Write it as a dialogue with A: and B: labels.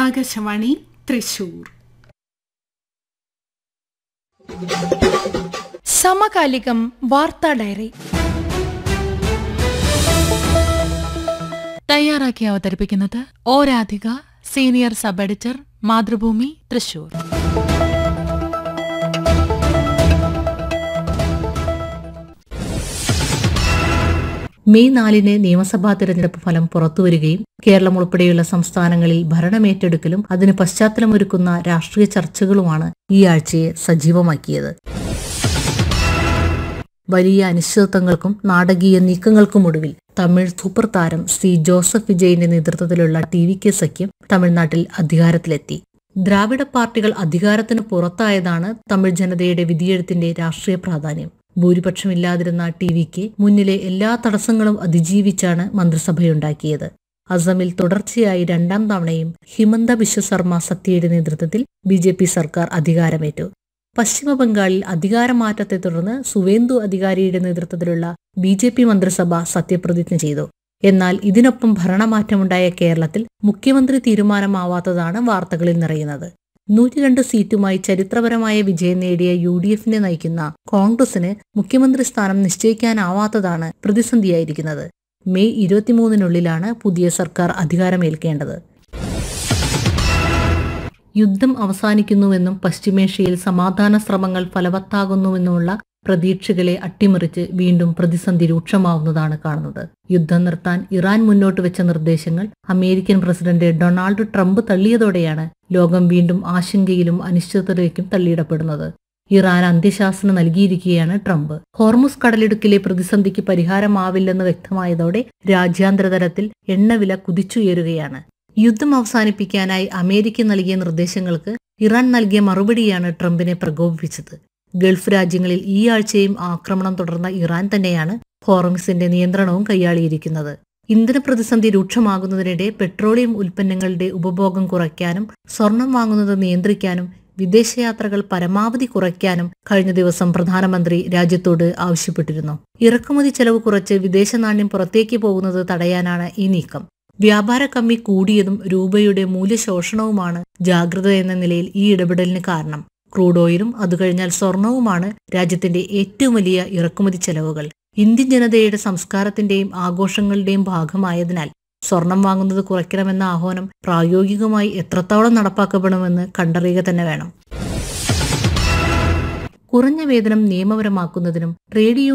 A: ആകാശവാണി തൃശൂർ
B: സമകാലികം വാർത്താ ഡയറി
C: തയ്യാറാക്കി അവതരിപ്പിക്കുന്നത് O Radhika senior sub editor Mathrubhumi Thrissur
D: May നാലിന് നിയമസഭാ തെരഞ്ഞെടുപ്പ് ഫലം പുറത്തുവരികയും കേരളം ഉൾപ്പെടെയുള്ള സംസ്ഥാനങ്ങളിൽ ഭരണമേറ്റെടുക്കലും അതിന് പശ്ചാത്തലമൊരുക്കുന്ന രാഷ്ട്രീയ ചർച്ചകളുമാണ് ഈ ആഴ്ചയെ സജീവമാക്കിയത് വലിയ അനിശ്ചിതത്വങ്ങൾക്കും നാടകീയ നീക്കങ്ങൾക്കുമൊടുവിൽ തമിഴ് സൂപ്പർ താരം സി ജോസഫ് വിജയന്റെ നേതൃത്വത്തിലുള്ള ടി വി കെ സഖ്യം തമിഴ്നാട്ടിൽ അധികാരത്തിലെത്തി ദ്രാവിഡ പാർട്ടികൾ അധികാരത്തിന് പുറത്തായതാണ് തമിഴ് ജനതയുടെ വിധിയെഴുത്തിന്റെ രാഷ്ട്രീയ പ്രാധാന്യം ഭൂരിപക്ഷമില്ലാതിരുന്ന ടി വിക്ക് മുന്നിലെ എല്ലാ തടസ്സങ്ങളും അതിജീവിച്ചാണ് മന്ത്രിസഭയുണ്ടാക്കിയത് അസമിൽ തുടർച്ചയായി രണ്ടാം തവണയും ഹിമന്ത ബിശ്വ ശർമ്മ സത്യയുടെ നേതൃത്വത്തിൽ ബി ജെ പി സർക്കാർ അധികാരമേറ്റു പശ്ചിമ ബംഗാളിൽ അധികാരമാറ്റത്തെ തുടർന്ന് സുവേന്ദു അധികാരിയുടെ നേതൃത്വത്തിലുള്ള ബി ജെ പി മന്ത്രിസഭ സത്യപ്രതിജ്ഞ ചെയ്തു എന്നാൽ ഇതിനൊപ്പം ഭരണമാറ്റമുണ്ടായ കേരളത്തിൽ മുഖ്യമന്ത്രി തീരുമാനമാവാത്തതാണ് വാർത്തകളിൽ നിറയുന്നത് നൂറ്റിരണ്ട് സീറ്റുമായി ചരിത്രപരമായ വിജയം നേടിയ യു ഡി എഫിനെ നയിക്കുന്ന കോൺഗ്രസിന് മുഖ്യമന്ത്രി സ്ഥാനം നിശ്ചയിക്കാനാവാത്തതാണ് പ്രതിസന്ധിയായിരിക്കുന്നത് മെയ് ഇരുപത്തിമൂന്നിനുള്ളിലാണ് പുതിയ സർക്കാർ അധികാരമേൽക്കേണ്ടത് യുദ്ധം അവസാനിക്കുന്നുവെന്നും പശ്ചിമേഷ്യയിൽ സമാധാന ശ്രമങ്ങൾ ഫലവത്താകുന്നുവെന്നുമുള്ള പ്രതീക്ഷകളെ അട്ടിമറിച്ച് വീണ്ടും പ്രതിസന്ധി രൂക്ഷമാവുന്നതാണ് കാണുന്നത് യുദ്ധം നിർത്താൻ ഇറാൻ മുന്നോട്ട് വെച്ച നിർദ്ദേശങ്ങൾ അമേരിക്കൻ പ്രസിഡന്റ് ഡൊണാൾഡ് ട്രംപ് തള്ളിയതോടെയാണ് ലോകം വീണ്ടും ആശങ്കയിലും അനിശ്ചിതതയിലേക്കും തള്ളിയിടപ്പെടുന്നത് ഇറാൻ അന്ത്യശാസനം നൽകിയിരിക്കുകയാണ് ട്രംപ് ഹോർമുസ് കടലിടുക്കിലെ പ്രതിസന്ധിക്ക് പരിഹാരമാവില്ലെന്ന് വ്യക്തമായതോടെ രാജ്യാന്തര തലത്തിൽ എണ്ണവില കുതിച്ചുയരുകയാണ് യുദ്ധം അവസാനിപ്പിക്കാനായി അമേരിക്ക നൽകിയ നിർദ്ദേശങ്ങൾക്ക് ഇറാൻ നൽകിയ മറുപടിയാണ് ട്രംപിനെ പ്രകോപിപ്പിച്ചത് ഗൾഫ് രാജ്യങ്ങളിൽ ഈ ആഴ്ചയും ആക്രമണം തുടർന്ന ഇറാൻ തന്നെയാണ് ഹോർമിസിന്റെ നിയന്ത്രണവും കൈയാളിയിരിക്കുന്നത് ഇന്ധന പ്രതിസന്ധി രൂക്ഷമാകുന്നതിനിടെ പെട്രോളിയം ഉൽപ്പന്നങ്ങളുടെ ഉപഭോഗം കുറയ്ക്കാനും സ്വർണം വാങ്ങുന്നത് നിയന്ത്രിക്കാനും വിദേശയാത്രകൾ പരമാവധി കുറയ്ക്കാനും കഴിഞ്ഞ ദിവസം പ്രധാനമന്ത്രി രാജ്യത്തോട് ആവശ്യപ്പെട്ടിരുന്നു ഇറക്കുമതി ചെലവ് കുറച്ച് വിദേശ നാണ്യം പുറത്തേക്ക് പോകുന്നത് തടയാനാണ് ഈ നീക്കം വ്യാപാര കമ്മി കൂടിയതും രൂപയുടെ മൂല്യശോഷണവുമാണ് ജാഗ്രത എന്ന നിലയിൽ ഈ ഇടപെടലിന് കാരണം ക്രൂഡ് ഓയിലും അതുകഴിഞ്ഞാൽ സ്വർണവുമാണ് രാജ്യത്തിന്റെ ഏറ്റവും വലിയ ഇറക്കുമതി ചെലവുകൾ ഇന്ത്യൻ ജനതയുടെ സംസ്കാരത്തിന്റെയും ആഘോഷങ്ങളുടെയും ഭാഗമായതിനാൽ സ്വർണം വാങ്ങുന്നത് കുറയ്ക്കണമെന്ന ആഹ്വാനം പ്രായോഗികമായി എത്രത്തോളം നടപ്പാക്കപ്പെടുമെന്ന് കണ്ടറിയുക തന്നെ വേണം കുറഞ്ഞ വേതനം നിയമപരമാക്കുന്നതിനും ട്രേഡ്